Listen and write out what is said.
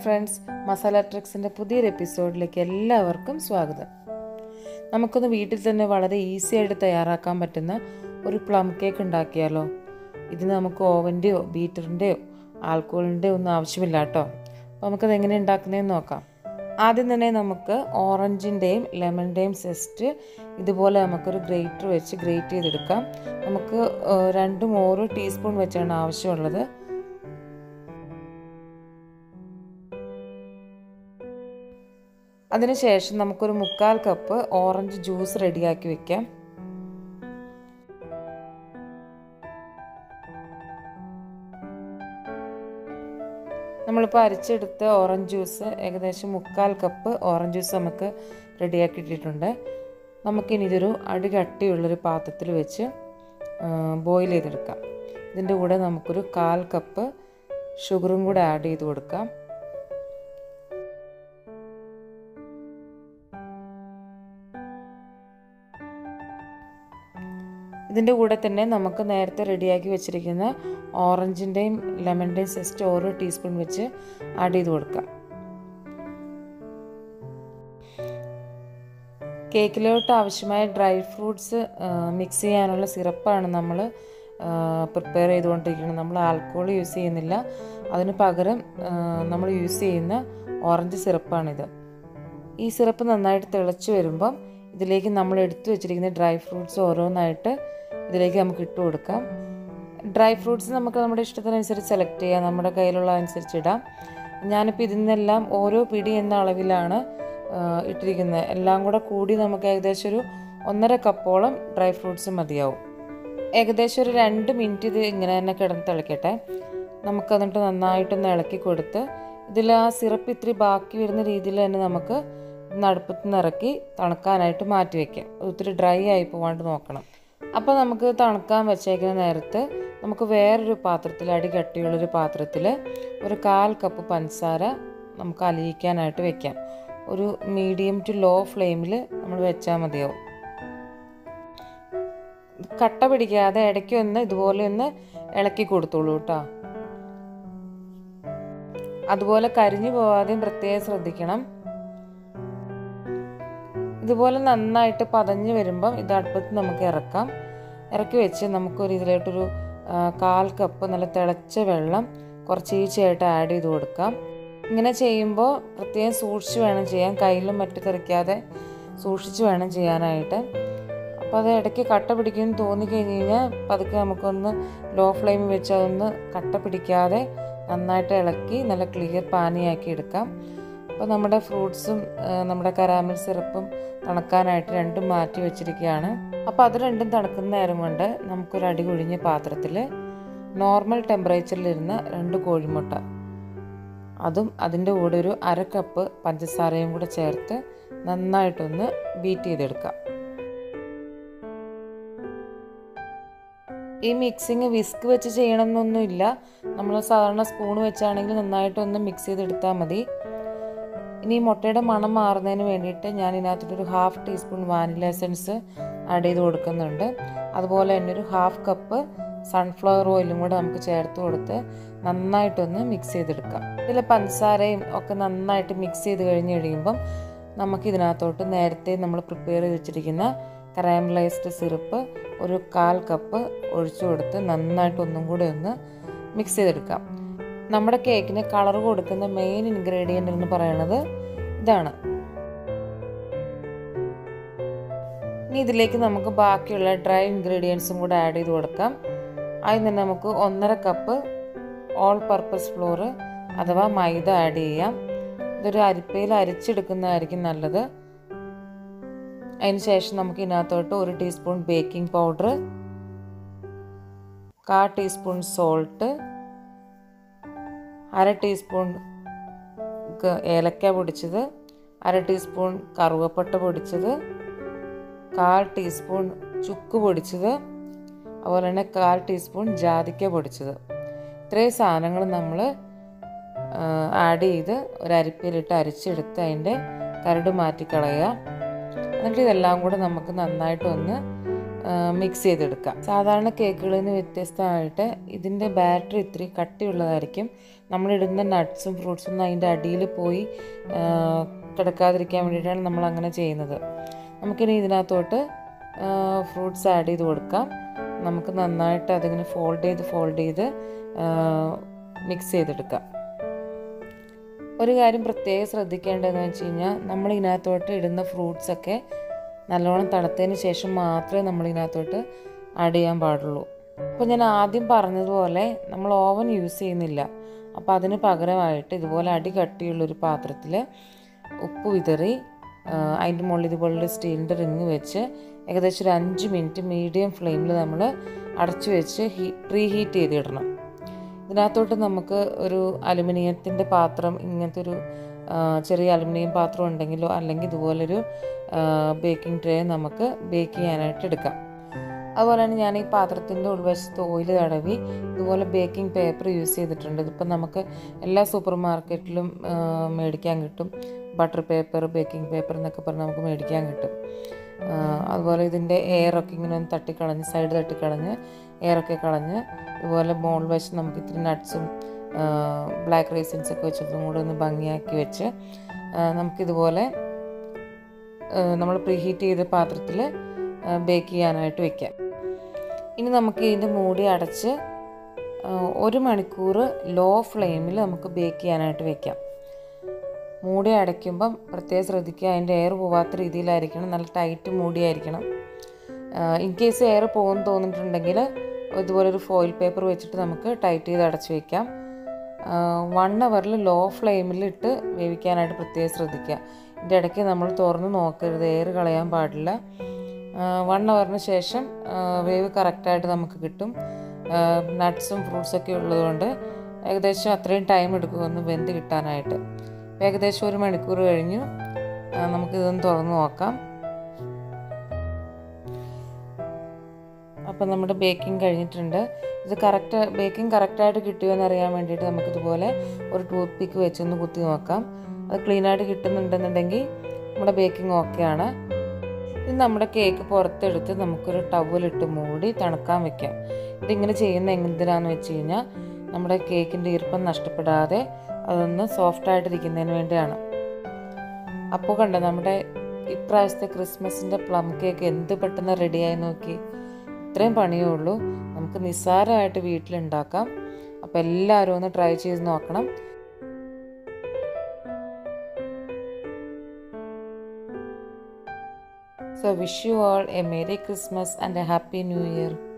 Friends masala ട്രിക്സിൻ്റെ പുതിയൊരു എപ്പിസോഡിലേക്ക് എല്ലാവർക്കും സ്വാഗതം നമുക്കൊന്ന് വീട്ടിൽ തന്നെ വളരെ ഈസി ആയിട്ട് തയ്യാറാക്കാൻ പറ്റുന്ന ഒരു പ്ലം കേക്ക് ഉണ്ടാക്കിയാലോ ഇതിന് നമുക്ക് ഓവൻ്റെയോ ബീറ്ററിൻ്റെയോ ആൽക്കോളിൻ്റെയോ ഒന്നും ആവശ്യമില്ല കേട്ടോ അപ്പോൾ നമുക്കത് എങ്ങനെ ഉണ്ടാക്കുന്നതെന്ന് നോക്കാം ആദ്യം തന്നെ നമുക്ക് ഓറഞ്ചിൻ്റെയും ലെമണിൻ്റെയും സെസ്റ്റ് ഇതുപോലെ നമുക്കൊരു ഗ്രേറ്റർ വെച്ച് ഗ്രേറ്റ് ചെയ്തെടുക്കാം നമുക്ക് ഏഹ്, രണ്ടും ഓരോ ടീസ്പൂൺ വെച്ചാണ് ആവശ്യമുള്ളത് അതിനുശേഷം നമുക്കൊരു മുക്കാൽ കപ്പ് ഓറഞ്ച് ജ്യൂസ് റെഡിയാക്കി വെക്കാം നമ്മളിപ്പോൾ അരിച്ചെടുത്ത ഓറഞ്ച് ജ്യൂസ് ഏകദേശം മുക്കാൽ കപ്പ് ഓറഞ്ച് ജ്യൂസ് നമുക്ക് റെഡിയാക്കി ഇട്ടിട്ടുണ്ട് നമുക്കിനി ഇതൊരു അടി കട്ടിയുള്ളൊരു പാത്രത്തിൽ വെച്ച് ബോയിൽ ചെയ്തെടുക്കാം ഇതിൻ്റെ കൂടെ നമുക്കൊരു കാൽ കപ്പ് ഷുഗറും കൂടെ ആഡ് ചെയ്ത് കൊടുക്കാം ഇതിൻ്റെ കൂടെ തന്നെ നമുക്ക് നേരത്തെ റെഡിയാക്കി വെച്ചിരിക്കുന്ന ഓറഞ്ചിൻ്റെയും ലെമണിൻ്റെയും സെസ്റ്റ് ഓരോ ടീസ്പൂൺ വെച്ച് ആഡ് ചെയ്ത് കൊടുക്കാം കേക്കിലോട്ട് ആവശ്യമായ ഡ്രൈ ഫ്രൂട്ട്സ് മിക്സ് ചെയ്യാനുള്ള സിറപ്പാണ് നമ്മൾ പ്രിപ്പയർ ചെയ്തുകൊണ്ടിരിക്കുന്നത് നമ്മൾ ആൽക്കോൾ യൂസ് ചെയ്യുന്നില്ല അതിന് പകരം നമ്മൾ യൂസ് ചെയ്യുന്ന ഓറഞ്ച് സിറപ്പാണിത് ഈ സിറപ്പ് നന്നായിട്ട് തിളച്ച് വരുമ്പം ഇതിലേക്ക് നമ്മൾ എടുത്തു വെച്ചിരിക്കുന്ന ഡ്രൈ ഫ്രൂട്ട്സ് ഓരോന്നായിട്ട് ഇതിലേക്ക് നമുക്ക് ഇട്ട് കൊടുക്കാം ഡ്രൈ ഫ്രൂട്ട്സ് നമുക്ക് നമ്മുടെ ഇഷ്ടത്തിനനുസരിച്ച് സെലക്ട് ചെയ്യാം നമ്മുടെ കയ്യിലുള്ള അനുസരിച്ച് ഇടാം ഞാനിപ്പോൾ ഇതിൽ നിന്നെല്ലാം ഓരോ പിടി എന്ന അളവിലാണ് ഇട്ടിരിക്കുന്നത് എല്ലാം കൂടെ കൂടി നമുക്ക് ഏകദേശം ഒരു ഒന്നര കപ്പോളം ഡ്രൈ ഫ്രൂട്ട്സ് മതിയാവും ഏകദേശം ഒരു രണ്ട് മിനിറ്റ് ഇത് ഇങ്ങനെ തന്നെ കിടന്ന് തിളക്കട്ടെ നമുക്ക് എന്നിട്ട് നന്നായിട്ടൊന്ന് ഇളക്കി കൊടുത്ത് ഇതിൽ ആ സിറപ്പ് ഇത്തിരി ബാക്കി വരുന്ന രീതിയിൽ തന്നെ നമുക്ക് നടുപ്പത്ത് നിന്ന് ഇറക്കി തണുക്കാനായിട്ട് മാറ്റി വയ്ക്കാം ഒത്തിരി ഡ്രൈ ആയി പോകാണ്ട് നോക്കണം അപ്പോൾ നമുക്ക് തണുക്കാൻ വെച്ചേക്കുന്ന നേരത്ത് നമുക്ക് വേറൊരു പാത്രത്തിൽ അടി കട്ടിയുള്ളൊരു പാത്രത്തിൽ ഒരു കാൽ കപ്പ് പഞ്ചസാര നമുക്ക് അലിയിക്കാനായിട്ട് വെക്കാം ഒരു മീഡിയം ടു ലോ ഫ്ലെയിമിൽ നമ്മൾ വെച്ചാൽ മതിയാവും കട്ട പിടിക്കാതെ ഇടയ്ക്ക് ഒന്ന് ഇതുപോലെ ഒന്ന് ഇളക്കി കൊടുത്തോളൂ കേട്ടോ അതുപോലെ കരിഞ്ഞു പോവാതെയും പ്രത്യേകം ശ്രദ്ധിക്കണം ഇതുപോലെ നന്നായിട്ട് പതഞ്ഞ് വരുമ്പം ഇത് അടുപ്പത്ത് നമുക്ക് ഇറക്കാം ഇറക്കി വെച്ച് നമുക്കൊരു ഇതിലോട്ടൊരു ആ, കാൽ കപ്പ് നല്ല തിളച്ച വെള്ളം കുറച്ച് ഈച്ചയായിട്ട് ആഡ് ചെയ്ത് കൊടുക്കാം ഇങ്ങനെ ചെയ്യുമ്പോൾ പ്രത്യേകം സൂക്ഷിച്ച് വേണം ചെയ്യാൻ കയ്യിലും മറ്റു തെറിക്കാതെ സൂക്ഷിച്ച് വേണം ചെയ്യാനായിട്ട് അപ്പോൾ അത് ഇടയ്ക്ക് കട്ട പിടിക്കുമെന്ന് തോന്നിക്കഴിഞ്ഞ് കഴിഞ്ഞാൽ പതുക്കെ നമുക്കൊന്ന് ലോ ഫ്ലെയിമിൽ വെച്ച് അതൊന്ന് കട്ട പിടിക്കാതെ നന്നായിട്ട് ഇളക്കി നല്ല ക്ലിയർ പാനിയാക്കി എടുക്കാം അപ്പോൾ നമ്മുടെ ഫ്രൂട്ട്സും നമ്മുടെ കരാമൽ സിറപ്പും തണുക്കാനായിട്ട് രണ്ടും മാറ്റി വെച്ചിരിക്കുകയാണ് അപ്പോൾ അത് രണ്ടും തണുക്കുന്ന നേരം കൊണ്ട് നമുക്കൊരു അടി കുഴിഞ്ഞ പാത്രത്തിൽ നോർമൽ ടെമ്പറേച്ചറിലിരുന്ന രണ്ട് കോഴിമുട്ട അതും അതിൻ്റെ കൂടെ ഒരു അര കപ്പ് പഞ്ചസാരയും കൂടെ ചേർത്ത് നന്നായിട്ടൊന്ന് ബീറ്റ് ചെയ്തെടുക്കാം ഈ മിക്സിങ് വിസ്ക് വെച്ച് ചെയ്യണം എന്നൊന്നുമില്ല നമ്മൾ സാധാരണ സ്പൂൺ വെച്ചാണെങ്കിൽ നന്നായിട്ടൊന്ന് മിക്സ് ചെയ്തെടുത്താൽ മതി ഇനി ഈ മുട്ടയുടെ മണം മാറുന്നതിന് വേണ്ടിയിട്ട് ഞാൻ ഇതിനകത്തൊരു half teaspoon vanilla essence add ചെയ്ത് കൊടുക്കുന്നുണ്ട് അതുപോലെ തന്നെ ഒരു ഹാഫ് കപ്പ് സൺഫ്ലവർ ഓയിലും കൂടെ നമുക്ക് ചേർത്ത് കൊടുത്ത് നന്നായിട്ടൊന്ന് മിക്സ് ചെയ്തെടുക്കാം ഇതിൽ പഞ്ചസാരയും ഒക്കെ നന്നായിട്ട് മിക്സ് ചെയ്ത് കഴിഞ്ഞ് കഴിയുമ്പം നമുക്ക് ഇതിനകത്തോട്ട് നേരത്തെ നമ്മൾ പ്രിപ്പയർ ചെയ്ത് വെച്ചിരിക്കുന്ന കറാമലൈസ്ഡ് സിറപ്പ് ഒരു കാൽ കപ്പ് ഒഴിച്ചു കൊടുത്ത് നന്നായിട്ട് ഒന്നും കൂടെ ഒന്ന് മിക്സ് ചെയ്തെടുക്കാം നമ്മുടെ കേക്കിന് കളർ കൊടുക്കുന്ന മെയിൻ ഇൻഗ്രീഡിയൻ്റ് എന്ന് പറയുന്നത് ഇതാണ് ഇനി ഇതിലേക്ക് നമുക്ക് ബാക്കിയുള്ള ഡ്രൈ ഇൻഗ്രീഡിയൻസും കൂടെ ആഡ് ചെയ്ത് കൊടുക്കാം അതിൽ നിന്ന് നമുക്ക് ഒന്നര കപ്പ് ഓൾ പർപ്പസ് ഫ്ലോർ അഥവാ മൈദ ആഡ് ചെയ്യാം ഇതൊരു അരിപ്പയിൽ അരിച്ചെടുക്കുന്നതായിരിക്കും നല്ലത് അതിന് ശേഷം നമുക്ക് ഇതിനകത്തോട്ട് ഒരു ടീസ്പൂൺ ബേക്കിംഗ് പൗഡർ കാ ടീസ്പൂൺ സോൾട്ട് അര ടീസ്പൂൺ ക- ഏലക്ക പൊടിച്ചത് അര ടീസ്പൂൺ കറുവപ്പട്ട പൊടിച്ചത് കാൽ ടീസ്പൂൺ ചുക്ക് പൊടിച്ചത് അതുപോലെ തന്നെ കാൽ ടീസ്പൂൺ ജാതിക്ക പൊടിച്ചത് ഇത്രയും സാധനങ്ങൾ നമ്മൾ ആഡ് ചെയ്ത് ഒരു അരിപ്പയിലിട്ട് അരിച്ചെടുത്ത് അതിൻ്റെ കരട് മാറ്റിക്കളയുക എന്നിട്ട് ഇതെല്ലാം കൂടെ നമുക്ക് നന്നായിട്ടൊന്ന് മിക്സ് ചെയ്തെടുക്കാം സാധാരണ കേക്കുകളിൽ നിന്ന് വ്യത്യസ്തമായിട്ട് ഇതിൻ്റെ ബാറ്ററി ഇത്തിരി കട്ടിയുള്ളതായിരിക്കും നമ്മളിടുന്ന നട്ട്സും ഫ്രൂട്ട്സും ഒന്നും അതിൻ്റെ അടിയിൽ പോയി ആ, കിടക്കാതിരിക്കാൻ വേണ്ടിയിട്ടാണ് നമ്മൾ അങ്ങനെ ചെയ്യുന്നത് നമുക്കിനി ഇതിനകത്തോട്ട് ഫ്രൂട്ട്സ് ആഡ് ചെയ്ത് കൊടുക്കാം നമുക്ക് നന്നായിട്ട് അതിങ്ങനെ ഫോൾഡ് ചെയ്ത് ഫോൾഡ് ചെയ്ത് മിക്സ് ചെയ്തെടുക്കാം ഒരു കാര്യം പ്രത്യേകം ശ്രദ്ധിക്കേണ്ടതെന്ന് വെച്ച് കഴിഞ്ഞാൽ നമ്മൾ ഇതിനകത്തോട്ട് ഇടുന്ന ഫ്രൂട്ട്സ് ഒക്കെ നല്ലോണം തണുത്തതിന് ശേഷം മാത്രമേ നമ്മൾ ഇതിനകത്തോട്ട് ആഡ് ചെയ്യാൻ പാടുള്ളൂ അപ്പോൾ ഞാൻ ആദ്യം പറഞ്ഞതുപോലെ നമ്മൾ ഓവൻ യൂസ് ചെയ്യുന്നില്ല അപ്പോൾ അതിന് പകരമായിട്ട് ഇതുപോലെ അടി കട്ടിയുള്ളൊരു പാത്രത്തിൽ ഉപ്പ് വിതറി അതിൻ്റെ മുകളിൽ ഇതുപോലൊരു സ്റ്റീലിൻ്റെ റിങ് വെച്ച് ഏകദേശം ഒരു അഞ്ച് മിനിറ്റ് മീഡിയം ഫ്ലെയിമിൽ നമ്മൾ അടച്ചു വെച്ച് ഹീ പ്രീ ഹീറ്റ് ചെയ്തിടണം ഇതിനകത്തോട്ട് നമുക്ക് ഒരു അലുമിനിയത്തിൻ്റെ പാത്രം ഇങ്ങനത്തെ ഒരു ആ, ചെറിയ അലുമിനിയം പാത്രം ഉണ്ടെങ്കിലോ അല്ലെങ്കിൽ ഇതുപോലൊരു ബേക്കിംഗ് ട്രേ നമുക്ക് ബേക്ക് ചെയ്യാനായിട്ട് എടുക്കാം അതുപോലെ തന്നെ ഞാൻ ഈ പാത്രത്തിൻ്റെ ഉൾവശത്ത് ഓയിൽ തടവി ഇതുപോലെ ബേക്കിംഗ് പേപ്പർ യൂസ് ചെയ്തിട്ടുണ്ട് ഇതിപ്പോൾ നമുക്ക് എല്ലാ സൂപ്പർ മാർക്കറ്റിലും ആ, മേടിക്കാൻ കിട്ടും ബട്ടർ പേപ്പർ ബേക്കിംഗ് പേപ്പർ എന്നൊക്കെ പറഞ്ഞ് നമുക്ക് മേടിക്കാൻ കിട്ടും ആ, അതുപോലെ ഇതിൻ്റെ എയറൊക്കെ ഇങ്ങനെ ഒന്ന് തട്ടിക്കളഞ്ഞ് സൈഡ് തട്ടിക്കളഞ്ഞ് എയറൊക്കെ കളഞ്ഞ് ഇതുപോലെ മോൾ വശം നമുക്ക് ഇത്തിരി നട്ട്സും ബ്ലാക്ക് റൈസിൻസ് ഒക്കെ വെച്ചതും കൂടെ ഒന്ന് ഭംഗിയാക്കി വെച്ച് ആ, നമുക്കിതുപോലെ നമ്മൾ പ്രീഹീറ്റ് ചെയ്ത പാത്രത്തിൽ ബേക്ക് ചെയ്യാനായിട്ട് വെക്കാം ഇനി നമുക്ക് ഇതിൻ്റെ മൂടി അടച്ച് ആ, ഒരു മണിക്കൂർ ലോ ഫ്ലെയിമിൽ നമുക്ക് ബേക്ക് ചെയ്യാനായിട്ട് വെക്കാം മൂടി അടയ്ക്കുമ്പം പ്രത്യേകം ശ്രദ്ധിക്കുക അതിൻ്റെ എയർ പോവാത്ത രീതിയിലായിരിക്കണം നല്ല ടൈറ്റ് മൂടിയായിരിക്കണം ഇൻ കേസ് എയർ പോകുമെന്ന് തോന്നിയിട്ടുണ്ടെങ്കിൽ ഇതുപോലെ ഒരു ഫോയിൽ പേപ്പർ വെച്ചിട്ട് നമുക്ക് ടൈറ്റ് ചെയ്ത് അടച്ച് വയ്ക്കാം വൺ അവറിൽ ലോ ഫ്ലെയിമിൽ ഇട്ട് വേവിക്കാനായിട്ട് പ്രത്യേകം ശ്രദ്ധിക്കുക ഇതിൻ്റെ ഇടയ്ക്ക് നമ്മൾ തുറന്ന് നോക്കരുത് എയർ കളയാൻ പാടില്ല വൺ അവറിന് ശേഷം ആ, വേവ് കറക്റ്റായിട്ട് നമുക്ക് കിട്ടും നട്ട്സും ഫ്രൂട്ട്സൊക്കെ ഉള്ളതുകൊണ്ട് ഏകദേശം അത്രയും ടൈം എടുക്കും ഒന്ന് വെന്ത് കിട്ടാനായിട്ട് ഇപ്പം ഏകദേശം ഒരു മണിക്കൂർ കഴിഞ്ഞു ആ, നമുക്കിതൊന്ന് തുറന്ന് നോക്കാം അപ്പം നമ്മുടെ ബേക്കിംഗ് കഴിഞ്ഞിട്ടുണ്ട് ഇത് കറക്റ്റ് ബേക്കിംഗ് കറക്റ്റായിട്ട് കിട്ടുമോ എന്ന് അറിയാൻ വേണ്ടിയിട്ട് നമുക്കിതുപോലെ ഒരു ടൂത്ത് പിക്ക് വെച്ചൊന്ന് കുത്തി നോക്കാം അത് ക്ലീനായിട്ട് കിട്ടുന്നുണ്ടെന്നുണ്ടെങ്കിൽ നമ്മുടെ ബേക്കിംഗ് ഓക്കെയാണ് ഇത് നമ്മുടെ കേക്ക് പുറത്തെടുത്ത് നമുക്കൊരു ടവലിട്ട് മൂടി തണുക്കാൻ വെക്കാം ഇതിങ്ങനെ ചെയ്യുന്ന എന്തിനാന്ന് വെച്ച് കഴിഞ്ഞാൽ നമ്മുടെ കേക്കിൻ്റെ ഈർപ്പം നഷ്ടപ്പെടാതെ അതൊന്ന് സോഫ്റ്റ് ആയിട്ടിരിക്കുന്നതിന് വേണ്ടിയാണ് അപ്പോൾ കണ്ടോ നമ്മുടെ ഇപ്രാവശ്യത്തെ ക്രിസ്മസിൻ്റെ പ്ലം കേക്ക് എന്ത് പെട്ടെന്ന് റെഡിയായി നോക്കി ഇത്രയും പണിയേ ഉള്ളൂ നമുക്ക് നിസ്സാരമായിട്ട് വീട്ടിലുണ്ടാക്കാം അപ്പോൾ എല്ലാവരും ഒന്ന് ട്രൈ ചെയ്ത് നോക്കണം So wish you all a Merry Christmas and a Happy New Year.